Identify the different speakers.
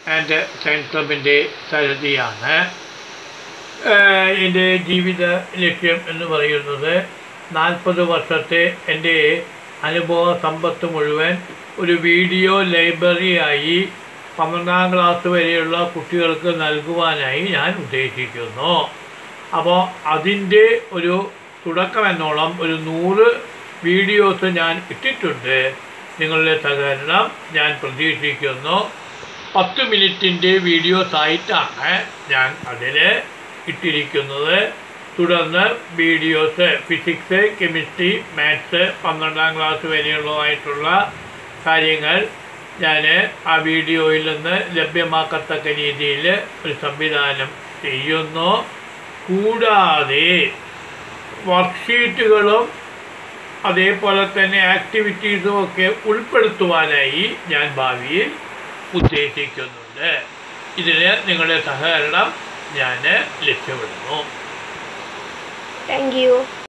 Speaker 1: and science ക്ലബിൻ്റെ സരതിയാണ് ഏഹ് എൻ്റെ ജീവിത ലക്ഷ്യം എന്ന് പറയുന്നത് നാൽപ്പത് വർഷത്തെ എൻ്റെ അനുഭവ സമ്പത്ത് മുഴുവൻ ഒരു വീഡിയോ ലൈബ്രറിയായി പന്ത്രണ്ടാം ക്ലാസ് വരെയുള്ള കുട്ടികൾക്ക് നൽകുവാനായി ഞാൻ ഉദ്ദേശിക്കുന്നു അപ്പോൾ അതിൻ്റെ ഒരു തുടക്കമെന്നോളം ഒരു നൂറ് വീഡിയോസ് ഞാൻ ഇട്ടിട്ടുണ്ട് നിങ്ങളുടെ സഹകരണം ഞാൻ പ്രതീക്ഷിക്കുന്നു പത്ത് മിനിറ്റിൻ്റെ വീഡിയോസ് ആയിട്ടാണ് ഞാൻ അതിൽ ഇട്ടിരിക്കുന്നത് തുടർന്ന് വീഡിയോസ് ഫിസിക്സ് കെമിസ്ട്രി മാത്സ് പന്ത്രണ്ടാം ക്ലാസ് വരെയുള്ളതായിട്ടുള്ള കാര്യങ്ങൾ ഞാൻ ആ വീഡിയോയിൽ നിന്ന് ലഭ്യമാക്കത്തക്ക രീതിയിൽ ഒരു സംവിധാനം ചെയ്യുന്നു കൂടാതെ വർക്ക്ഷീറ്റുകളും അതേപോലെ തന്നെ ആക്ടിവിറ്റീസും ഒക്കെ ഉൾപ്പെടുത്തുവാനായി ഞാൻ ഭാവിയിൽ ഉദ്ദേശിക്കുന്നുണ്ട് ഇതിന് നിങ്ങളുടെ സഹകരണം ഞാൻ ലക്ഷ്യമിടുന്നു
Speaker 2: താങ്ക് യു